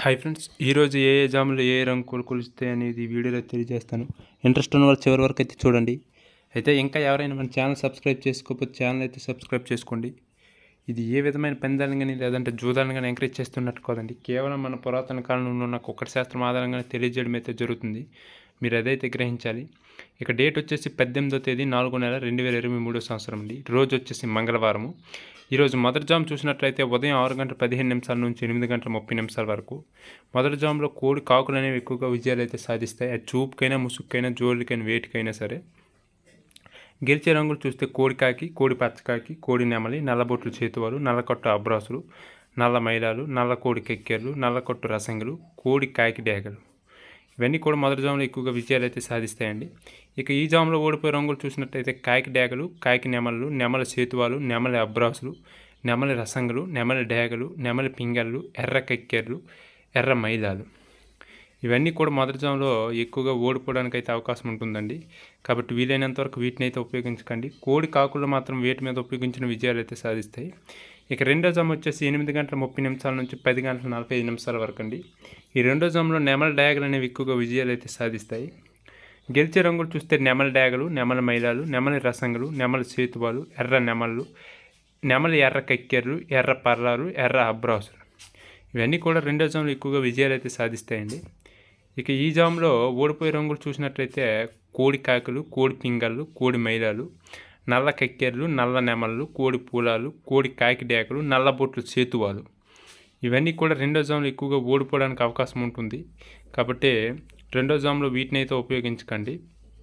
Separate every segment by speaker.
Speaker 1: hi friends ఈరోజు ఏ ఏ జాములు ఏ ఏ రంగులు కొలుస్తాయి అనేది ఈ వీడియోలో తెలియజేస్తాను ఇంట్రెస్ట్ ఉన్న వాళ్ళు చివరి వరకు అయితే చూడండి అయితే ఇంకా ఎవరైనా మన ఛానల్ సబ్స్క్రైబ్ చేసుకోకపోతే ఛానల్ అయితే సబ్స్క్రైబ్ చేసుకోండి ఇది ఏ విధమైన పెందాలను కానీ లేదంటే జూదాలను కానీ ఎంకరేజ్ చేస్తున్నట్టు కాదండి కేవలం మన పురాతన కాలం నుండి ఉన్న కుక్కటి శాస్త్రం ఆధారంగానే తెలియజేయడం అయితే జరుగుతుంది మీరు అదైతే గ్రహించాలి ఇక డేట్ వచ్చేసి పద్దెనిమిదో తేదీ నాలుగో నెల రెండు వేల ఇరవై మూడో సంవత్సరం అండి రోజు వచ్చేసి మంగళవారము ఈరోజు మొదటి జామ్ చూసినట్లయితే ఉదయం ఆరు గంటల పదిహేను నిమిషాల నుంచి ఎనిమిది గంటల ముప్పై నిమిషాల వరకు మొదటి జామ్లో కోడి కాకులు అనేవి ఎక్కువగా విజయాలు అయితే సాధిస్తాయి అది చూపుకైనా ముసుగుకైనా జోళ్ళకైనా వేటికైనా సరే గెలిచే రంగులు చూస్తే కోడికాకి కోడి పచ్చకాకి కోడి నెమలి నల్లబొట్లు చేతువాలు నల్లకొట్టు అబ్రాసులు నల్ల మైలాలు నల్ల కోడి కెక్కెర్లు నల్లకొట్టు రసంగులు కోడి కాకి డేగలు ఇవన్నీ కూడా మొదటి జాములో ఎక్కువగా విజయాలు అయితే సాధిస్తాయండి ఇక ఈ జాములో ఓడిపోయే రంగులు చూసినట్టయితే కాకి డేగలు కాకి నెమలు నెమల సేతువాలు నెమలి అబ్రాసులు నెమలి రసంగులు నెమలి డేగలు నెమలి పింగళ్ళు ఎర్ర కెక్కెర్లు ఎర్ర మైలాలు ఇవన్నీ కూడా మొదటి జాములో ఎక్కువగా ఓడిపోవడానికి అయితే అవకాశం ఉంటుందండి కాబట్టి వీలైనంత వరకు వీటిని అయితే ఉపయోగించకండి కోడి కాకులు మాత్రం వేటి మీద ఉపయోగించిన విజయాలు అయితే సాధిస్తాయి ఇక రెండో జామ్ వచ్చేసి ఎనిమిది గంటల ముప్పై నిమిషాల నుంచి పది గంటల నలభై ఐదు నిమిషాల వరకు అండి ఈ రెండో జామ్లో నెమల డయాగలు అనేవి ఎక్కువగా విజయాలు అయితే సాధిస్తాయి గెలిచే రంగులు చూస్తే నెమల డయాగలు నెమల మైలాలు నెమలి రసంగులు నెమల సేతువాలు ఎర్ర నెమళ్ళు నెమలి ఎర్ర కక్కెర్లు ఎర్ర పర్రాలు ఎర్ర అబ్రాసులు ఇవన్నీ కూడా రెండో జామ్లో ఎక్కువగా విజయాలు అయితే సాధిస్తాయండి ఇక ఈ జామ్లో ఓడిపోయే రంగులు చూసినట్లయితే కోడి కాకులు కోడి పింగళ్ళు కోడి మైలాలు నల్ల కక్కెర్లు నల్ల నెమళ్ళు కోడి పూలాలు కోడి కాకి డేకలు నల్ల బొట్లు సేతువాలు ఇవన్నీ కూడా రెండో జామ్లో ఎక్కువగా ఓడిపోవడానికి అవకాశం ఉంటుంది కాబట్టి రెండో జామ్లో వీటిని అయితే ఉపయోగించకండి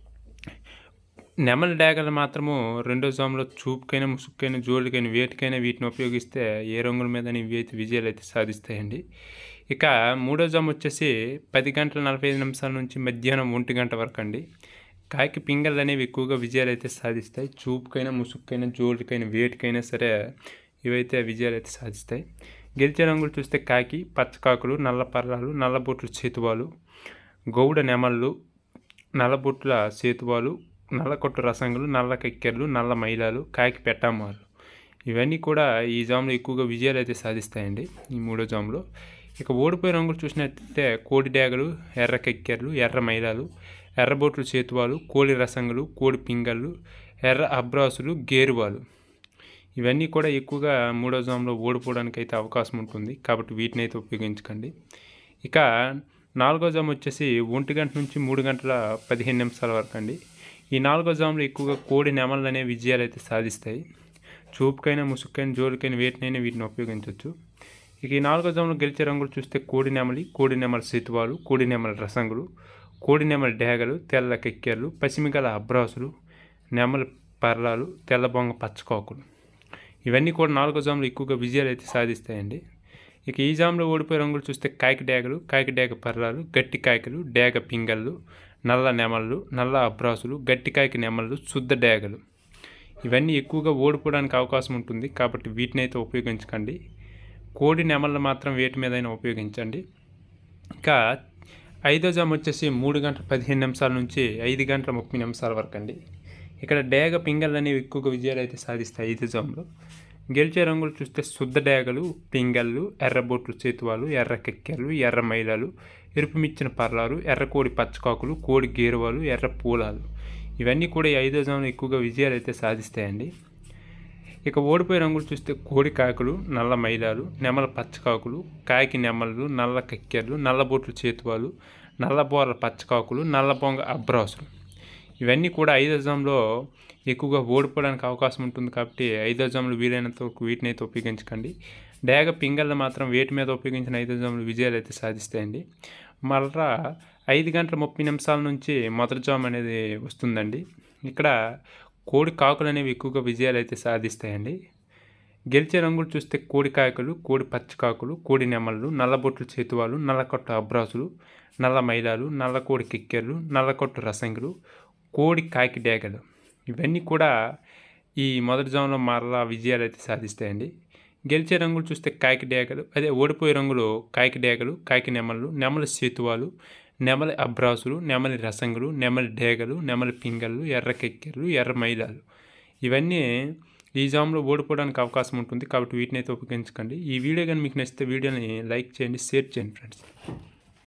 Speaker 1: నెమలి డేగలు మాత్రము రెండో జామ్లో చూపుకైనా ముసుగుకైనా జోలికైనా వేటికైనా వీటిని ఉపయోగిస్తే ఏ రంగుల మీద ఇవి అయితే విజయాలు అయితే సాధిస్తాయండి ఇక మూడో జామ్ వచ్చేసి పది గంటల నలభై ఐదు నిమిషాల నుంచి మధ్యాహ్నం ఒంటి గంట వరకు అండి కాకి పింగళ్ళు అనేవి ఎక్కువగా విజయాలు అయితే సాధిస్తాయి చూపుకైనా ముసుగుకైనా జోలికైనా వేటికైనా సరే ఇవైతే విజయాలు అయితే సాధిస్తాయి గెలిచే రంగులు చూస్తే కాకి పచ్చకాకులు నల్ల పర్రాలు నల్లబొట్లు చేతువాలు గౌడ నెమళ్ళు నల్లబొట్ల సేతువాలు నల్లకొట్టు రసంగులు నల్ల కెక్కెర్లు నల్ల మైలాలు కాకి పెట్టామాలు ఇవన్నీ కూడా ఈ జామ్లో ఎక్కువగా విజయాలు అయితే సాధిస్తాయండి ఈ మూడో జామ్లో ఇక ఓడిపోయే రంగులు చూసినట్లయితే కోడి డేగలు ఎర్ర కెక్కెర్లు ఎర్ర మైలాలు ఎర్రబొట్లు చేతువాలు కోడి రసంగులు కోడి పింగళ్ళు ఎర్ర అబ్రాసులు గేరువాలు ఇవన్నీ కూడా ఎక్కువగా మూడో జామ్లో ఓడిపోవడానికి అయితే అవకాశం ఉంటుంది కాబట్టి వీటిని అయితే ఉపయోగించకండి ఇక నాలుగో జామ్ వచ్చేసి ఒంటి గంట నుంచి మూడు గంటల పదిహేను నిమిషాల వరకు అండి ఈ నాలుగో జామ్లో ఎక్కువగా కోడి నెమలు అనే విజయాలు అయితే సాధిస్తాయి చూపుకైనా ముసుక్కైనా జోలికైనా వేటినైనా వీటిని ఉపయోగించవచ్చు ఇక ఈ నాలుగో జామ్లో గెలిచే రంగులు చూస్తే కోడి నెమలి కోడి నెమల సేతువాలు కోడి నెమల రసంగులు కోడి నెమల డేగలు తెల్ల కెక్కెర్లు పసిమిగల అబ్రాసులు నెమల పర్లాలు తెల్ల బొంగ పచ్చకాకులు ఇవన్నీ కూడా నాలుగో జామ్లో ఎక్కువగా విజయాలు అయితే సాధిస్తాయండి ఇక ఈ జామ్లో ఓడిపోయే రంగులు చూస్తే కాకి డేగలు కాకి డేగ పర్రాలు గట్టి కాయకలు డేగ పింగళ్ళు నల్ల నెమళ్ళు నల్ల అబ్రాసులు గట్టి కాయకి నెమళ్ళు శుద్ధ డేగలు ఇవన్నీ ఎక్కువగా ఓడిపోవడానికి అవకాశం ఉంటుంది కాబట్టి వీటిని అయితే ఉపయోగించకండి కోడి నెమళ్ళు మాత్రం వేటి మీదైనా ఉపయోగించండి ఇంకా ఐదో జామ్ వచ్చేసి మూడు గంటల పదిహేను నిమిషాల నుంచి ఐదు గంటల ముప్పై నిమిషాల వరకు అండి ఇక్కడ డేగ పింగళ్ళు అనేవి ఎక్కువగా విజయాలు అయితే సాధిస్తాయి ఐదు జామ్లో గెలిచే రంగులు చూస్తే శుద్ధ డేగలు పింగళ్ళు ఎర్రబొట్లు చేతువాలు ఎర్ర కెక్కెర్లు ఎర్ర మైలాలు ఎరుపు మిచ్చిన పర్లాలు ఎర్ర కోడి పచ్చకాకులు కోడి గేరువాలు ఎర్ర పూలాలు ఇవన్నీ కూడా ఈ ఐదో జాములు ఎక్కువగా విజయాలు అయితే సాధిస్తాయండి ఇక ఓడిపోయే రంగులు చూస్తే కోడి కాకులు నల్ల మైలాలు నెమల పచ్చకాకులు కాకి నెమళ్ళు నల్ల కక్కెర్లు నల్లబొట్లు చేతువాలు నల్లబోర్ల పచ్చకాకులు నల్ల బొంగ అబ్రాసులు ఇవన్నీ కూడా ఐదో జామ్లో ఎక్కువగా ఓడిపోవడానికి అవకాశం ఉంటుంది కాబట్టి ఐదో జాములు వీలైనంత వరకు వీటిని అయితే ఉపయోగించకండి డేగ పింగళ్ళు మాత్రం వేటి మీద ఉపయోగించిన ఐదో జాములు విజయాలు అయితే సాధిస్తాయండి మళ్ళా ఐదు గంటల ముప్పై నిమిషాల నుంచి మొదటి జామ్ అనేది వస్తుందండి ఇక్కడ కోడి కాకులు అనేవి ఎక్కువగా విజయాలు అయితే సాధిస్తాయండి గెలిచే రంగులు చూస్తే కోడి కాయకులు కోడి పచ్చకాకులు కోడి నెమళ్ళు నల్లబొట్లు చేతువాలు నల్లకొట్టు అబ్రాసులు నల్ల మైలాలు నల్ల కోడి కిక్కెర్లు నల్లకొట్టు రసంగులు కోడి కాకి డేగలు ఇవన్నీ కూడా ఈ మొదటి జాములో మరలా విజయాలు అయితే సాధిస్తాయండి గెలిచే రంగులు చూస్తే కాకి డేగలు అదే ఓడిపోయే రంగులు కాకి డేగలు కాకి నెమళ్ళు నెమలి సేతువాలు నెమలి అబ్రాసులు నెమలి రసంగులు నెమలి డేగలు నెమలి పింగళ్ళు ఎర్ర కెక్కెర్లు ఎర్ర మైలాలు ఇవన్నీ ఈ జామ్లో ఓడిపోవడానికి అవకాశం ఉంటుంది కాబట్టి వీటిని అయితే ఉపయోగించకండి ఈ వీడియో కానీ మీకు నచ్చితే వీడియోని లైక్ చేయండి షేర్ చేయండి ఫ్రెండ్స్